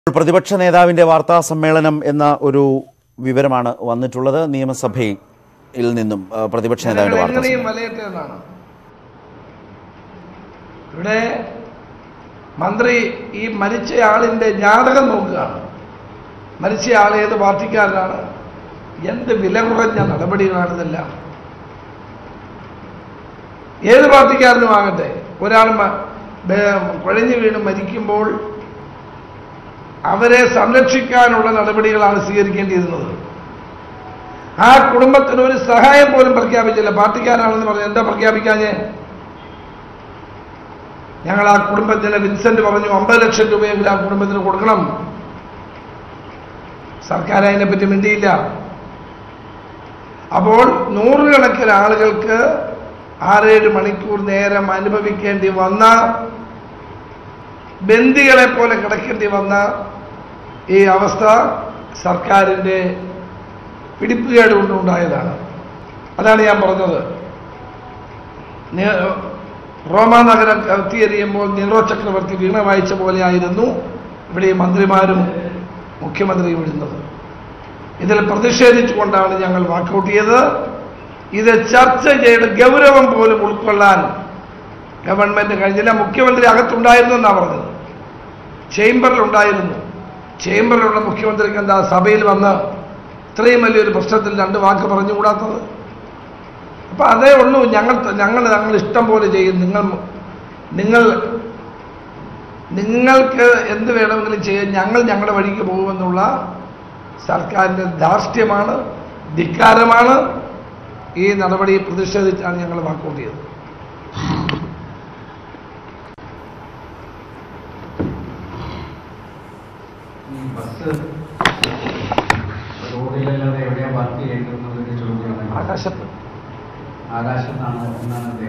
പ്രതിപക്ഷ നേതാവിന്റെ വാർത്താ സമ്മേളനം എന്ന ഒരു വിവരമാണ് വന്നിട്ടുള്ളത് നിയമസഭയിൽ നിന്നും ആ, പ്രതിപക്ഷ നേതാവിന്റെ ഞങ്ങൾ വാർത്താ എങ്ങനെയും വലയട്ടെ എന്നാണ് ഇവിടെ മന്ത്രി ഈ മരിച്ചയാളിന്റെ ജാതകം നോക്കുകയാണ് മരിച്ചയാൾ ഏത് പാർട്ടിക്കാരനാണ് എന്ത് വില കുറഞ്ഞ നടപടികളാണ് ഇതെല്ലാം ഏത് പാർട്ടിക്കാരനും ആകട്ടെ ഒരാൾ മ- ബേ- കുഴഞ്ഞു വീണ് മരിക്കുമ്പോൾ അവരെ സംരക്ഷിക്കാനുള്ള നടപടികളാണ് സ്വീകരിക്കേണ്ടിയിരുന്നത് ആ കുടുംബത്തിന് ഒരു സഹായം പോലും പ്രഖ്യാപിച്ചില്ല പാർട്ടിക്കാരാണെന്ന് പറഞ്ഞു എന്താ പ്രഖ്യാപിക്കാഞ്ഞേ ഞങ്ങൾ ആ കുടുംബത്തിന് വിൻസെന്റ് പറഞ്ഞു അമ്പത് ലക്ഷം രൂപയെങ്കിലും ആ കുടുംബത്തിന് കൊടുക്കണം സർക്കാർ അതിനെപ്പറ്റി മിണ്ടിയില്ല അപ്പോൾ നൂറുകണക്കിന് ആളുകൾക്ക് ആറേഴ് മണിക്കൂർ നേരം അനുഭവിക്കേണ്ടി വന്ന ബന്ദികളെ പോലെ കിടക്കേണ്ടി വന്ന ഈ അവസ്ഥ സർക്കാരിൻ്റെ പിടിപ്പുകേട് കൊണ്ടുണ്ടായതാണ് അതാണ് ഞാൻ പറഞ്ഞത് നെ- റോമാ നഗരം കത്തിയെറിയുമ്പോൾ നെഹ്റോ ചക്രവർത്തി വീണ വായിച്ച പോലെയായിരുന്നു ഇവിടെ ഈ മന്ത്രിമാരും മുഖ്യമന്ത്രിയും ഇടുന്നത് ഇതിൽ പ്രതിഷേധിച്ചുകൊണ്ടാണ് ഞങ്ങൾ വാക്കൗട്ട് ചെയ്തത് ഇത് ചർച്ച ചെയ്ത് ഗൗരവം പോലും ഉൾക്കൊള്ളാൻ ഗവൺമെന്റ് കഴിഞ്ഞില്ല മുഖ്യമന്ത്രി അകത്തുണ്ടായിരുന്നു എന്നാണ് പറഞ്ഞത് ചേംബറിലുണ്ടായിരുന്നു ചേംബറിലുള്ള മുഖ്യമന്ത്രിക്ക് എന്താ സഭയിൽ വന്ന് ഇത്രയും വലിയൊരു പ്രശ്നത്തിൽ രണ്ട് വാക്ക് പറഞ്ഞുകൂടാത്തത് അപ്പൊ അതേ ഉള്ളൂ ഞങ്ങൾ ഞങ്ങൾ ഞങ്ങൾ ഇഷ്ടം പോലെ ചെയ്യും നിങ്ങൾ നിങ്ങൾ നിങ്ങൾക്ക് എന്ത് വേണമെങ്കിലും ചെയ്യാൻ ഞങ്ങൾ ഞങ്ങളുടെ വഴിക്ക് പോകുമെന്നുള്ള സർക്കാരിൻ്റെ ധാർഷ്ട്യമാണ് ധിക്കാരമാണ് ഈ നടപടി പ്രതിഷേധിച്ചാണ് ഞങ്ങൾ വാക്കൗട്ട് ചെയ്തത് ഈ ബസ് റോഡിലല്ലാതെ എവിടെയാ വർക്ക് ചെയ്യേണ്ടതെന്നുള്ളൊരു ചോദ്യമാണ് ആകാശത്ത് ആകാശത്താണ് എന്നാണ്